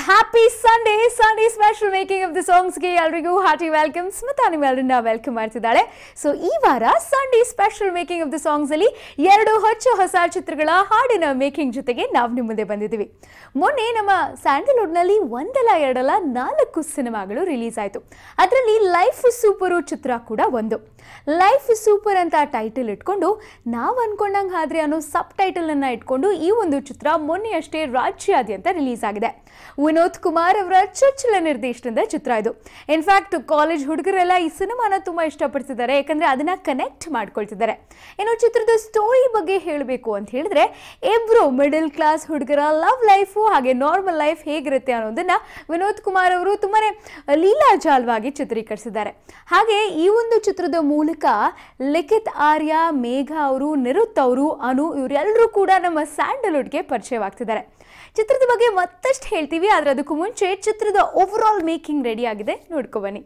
Happy Sunday Sunday special making of the ಸಾಂಗ್ಸ್ಗೆ ಎಲ್ರಿಗೂ hearty welcome Smita ನಿಮ್ಮೆಲ್ಲರನ್ನ ವೆಲ್ಕಮ್ ಮಾಡ್ತಿದ್ದಾಳೆ ಸೊ ಈ ವಾರ Sunday special making of the songs ಅಲ್ಲಿ ಎರಡು ಹೊಚ್ಚ ಹೊಸ ಚಿತ್ರಗಳ ಹಾಡಿನ ಮೇಕಿಂಗ್ ಜೊತೆಗೆ ನಾವು ನಿಮ್ಮ ಮುಂದೆ ಬಂದಿದ್ದೀವಿ ಮೊನ್ನೆ ನಮ್ಮ ಸ್ಯಾಂಡಲ್ವುಡ್ನಲ್ಲಿ ಒಂದಲ್ಲ ಎರಡಲ್ಲ ನಾಲ್ಕು ಸಿನಿಮಾಗಳು ರಿಲೀಸ್ ಆಯಿತು ಅದರಲ್ಲಿ ಲೈಫ್ ಸೂಪರು ಚಿತ್ರ ಕೂಡ ಒಂದು ಲೈಫ್ ಸೂಪರ್ ಅಂತ ಟೈಟಲ್ ಇಟ್ಕೊಂಡು ನಾವು ಅನ್ಕೊಂಡಂಗೆ ಆದ್ರೆ ಅನ್ನೋ ಸಬ್ ಟೈಟಲ್ ಅನ್ನ ಇಟ್ಕೊಂಡು ಈ ಒಂದು ಚಿತ್ರ ಮೊನ್ನೆ ಅಷ್ಟೇ ರಾಜ್ಯಾದ್ಯಂತ ರಿಲೀಸ್ ಆಗಿದೆ ವಿನೋದ್ ಕುಮಾರ್ ಅವರ ಚೊಚ್ಚಲ ನಿರ್ದೇಶನದ ಚಿತ್ರ ಇದು ಇನ್ಫ್ಯಾಕ್ಟ್ ಕಾಲೇಜ್ ಹುಡುಗರೆಲ್ಲ ಈ ಸಿನಿಮಾನ ತುಂಬಾ ಇಷ್ಟಪಡ್ತಿದ್ದಾರೆ ಯಾಕಂದ್ರೆ ಅದನ್ನ ಕನೆಕ್ಟ್ ಮಾಡ್ಕೊಳ್ತಿದ್ದಾರೆ ಇನ್ನು ಚಿತ್ರದ ಸ್ಟೋರಿ ಬಗ್ಗೆ ಹೇಳಬೇಕು ಅಂತ ಹೇಳಿದ್ರೆ ಇಬ್ರು ಮಿಡಲ್ ಕ್ಲಾಸ್ ಹುಡುಗರ ಲವ್ ಲೈಫು ಹಾಗೆ ನಾರ್ಮಲ್ ಲೈಫ್ ಹೇಗಿರುತ್ತೆ ಅನ್ನೋದನ್ನ ವಿನೋದ್ ಕುಮಾರ್ ಅವರು ತುಂಬಾನೇ ಲೀಲಾಜಾಲವಾಗಿ ಚಿತ್ರೀಕರಿಸಿದ್ದಾರೆ ಹಾಗೆ ಈ ಒಂದು ಚಿತ್ರದ ಮೂಲಕ ಲಿಖಿತ್ ಆರ್ಯ ಮೇಘ ಅವರು ನಿರುತ್ ಅವರು ಅನು ಇವರೆಲ್ಲರೂ ಕೂಡ ನಮ್ಮ ಸ್ಯಾಂಡಲ್ವುಡ್ಗೆ ಪರಿಚಯವಾಗ್ತಿದ್ದಾರೆ ಚಿತ್ರದ ಬಗ್ಗೆ ಮತ್ತಷ್ಟು ಹೇಳ್ತೀವಿ ಆದ್ರೆ ಅದಕ್ಕೂ ಮುಂಚೆ ಚಿತ್ರದ ಓವರ್ ಆಲ್ ಮೇಕಿಂಗ್ ರೆಡಿ ಆಗಿದೆ ನೋಡ್ಕೊ ಬನ್ನಿ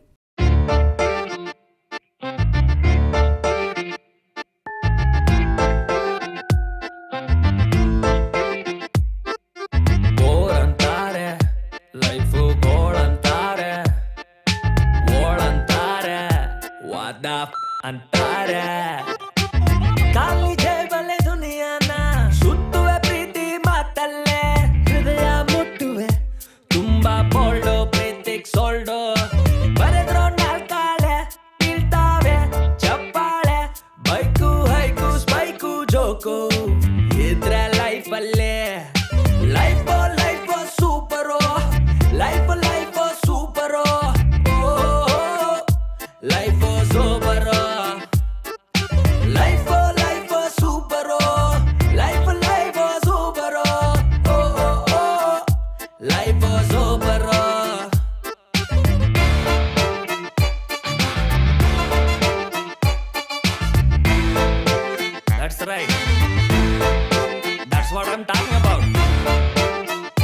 ಬೋರ್ ಅಂತಾರೆ ಲೈಫು ಗೋಳ್ ಅಂತಾರೆ ಓಳ್ ಅಂತಾರೆ ವಾದ ಅಂತಾರೆ ಖಾಲಿ ಜೇಬಲೆ ದುನಿಯಾನ ಸುತ್ತುವೆ ಪ್ರೀತಿ ಮಾತಲ್ಲೇ ಹೃದಯ ಮುಟ್ಟುವೆ ತುಂಬಾ ಬೋಲ್ಡು ಪ್ರೀತಿಗ್ ಸೋಲ್ಡು ಬರೆದ್ರು ನಾಲ್ಕಾಳೆ ಬೀಳ್ತಾವೆ ಚಪ್ಪಾಳೆ ಬೈಕು ಹೈಕು ಸ್ಪೈಕು ಜೋಕು ಇದ್ರೆ ಲೈಫಲ್ಲೇ life life super life life super life super life life super life life super life super That's right. That's what I'm talking about.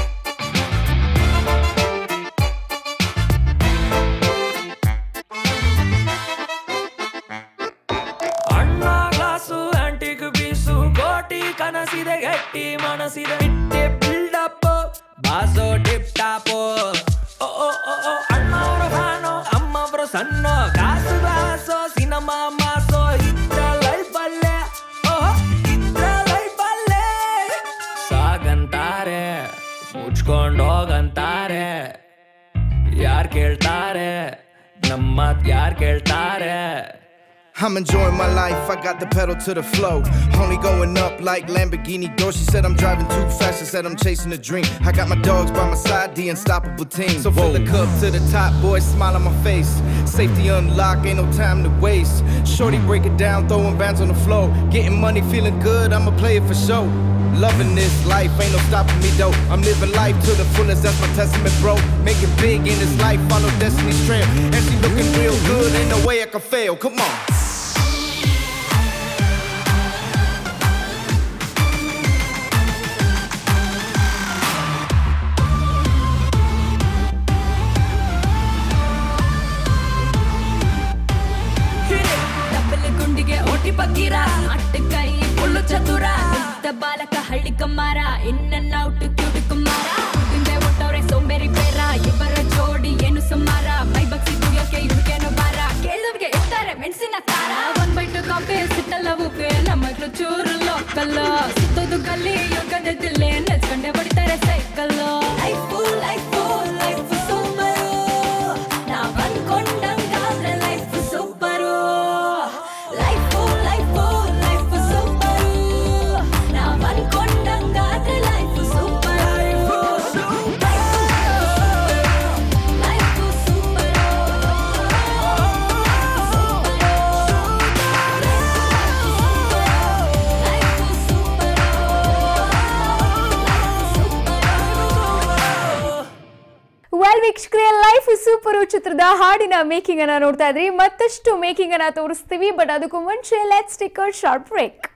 ಅಣ್ಣ ಗ್ಲಾಸು ಆಂಟಿಗ್ ಬೀಸು ಕೋಟಿ ಕನಸಿದೆ ಗಟ್ಟಿ ಮನಸಿದೆ ಇಟ್ಟೆ ಬಿಲ್ಡಪ್ ಬಾಸು ಟಿಪ್ ಟಾಪು ಓ ಓ ಓ ಓ ಅಣ್ಣವ್ರ ಫ್ಯಾನು ಅಮ್ಮವ್ರು ಸಣ್ಣ ಕಾಸು ಕಾಸು ಸಿನಿಮಾ ಮಾಸೋ ಇದ್ರ ಲೈಫ್ ಅಲ್ಲೇ ಓಹೋ ಇದ್ರ ಲೈಫ್ ಅಲ್ಲೇ ಸಾಗಂತಾರೆ ಮುಚ್ಕೊಂಡ್ ಹೋಗಂತಾರೆ ಯಾರ್ ಕೇಳ್ತಾರೆ ನಮ್ಮತ್ ಯಾರ್ ಕೇಳ್ತಾರೆ I'm enjoying my life, I got the pedal to the floor. Only going up like Lamborghini door. She said I'm driving too fast, she said I'm chasing a dream. I got my dogs by my side, the unstoppable team. So fill the cup to the top, boy, smile on my face. Safety unlocked, ain't no time to waste. Shorty break it down, throwing bands on the floor. Getting money, feeling good, I'ma play it for show. Loving this life, ain't no stopping me though. I'm living life to the fullest, that's my testament, bro. Make it big in this life, follow destiny's trail. And she looking real good, ain't no way I can fail. Come on. Double ಗುಂಡಿಗೆ ಓಟಿ ಬಗ್ಗಿರ ಅಟ್ಟಕೈ ಮುಳ್ಳು ಚತುರ ಮುಗ್ಧ ಬಾಲಕ ಹಳ್ಳಿ ಕಮ್ಮಾರ ಇನ್ನ ಔಟ್ ಕ್ಯೂಟ್ ಕುಮಾರ ಹಿಂದೆ ಒಟ್ಟವ್ರೆ ಸೋಂಬೇರಿ ಬೇರ ಇವರ ಜೋಡಿ ಏನು ಸುಮಾರ ಮೈ ಬಗ್ಸಿ ಕುಡಿಯೋಕೆ ಇವ್ರಿಗೇನು ಬಾರ ಕೇಳಿದವ್ರಿಗೆ ಇರ್ತಾರೆ ಮೆಣಸಿನ ಖಾರ ಒಂದ್ ಬೈಟು ಕಾಫಿ ಸಿಟ್ಟಲ್ಲ ಉಪ್ಪೆ ನಮಗ್ಲು ಚೂರು ಲೋಕಲ್ ಸುತ್ತೋದು ಗಲ್ಲಿ ಯೋಗದಿಲ್ಲೆ ನೆಚ್ಕೊಂಡೆ ಹೊಡಿತಾರೆ cycle life life life super ನಾವ್ ಅನ್ಕೊಂಡಂಗಾದ್ರೆ life super life life life super ನಾವ್ ಅನ್ಕೊಂಡಂಗಾದ್ರೆ life super life super well ವೀಕ್ಷಕರೇ ಲೈಫ್ ಸೂಪರ್ ಚಿತ್ರದ ಹಾಡಿನ ಮೇಕಿಂಗ್ ಅನ್ನ ನೋಡ್ತಾ ಇದ್ರಿ ಮತ್ತಷ್ಟು ಮೇಕಿಂಗ್ ಅನ್ನ ತೋರಿಸ್ತೀವಿ ಬಟ್ ಅದಕ್ಕೂ ಮುಂಚೆ let's take a short break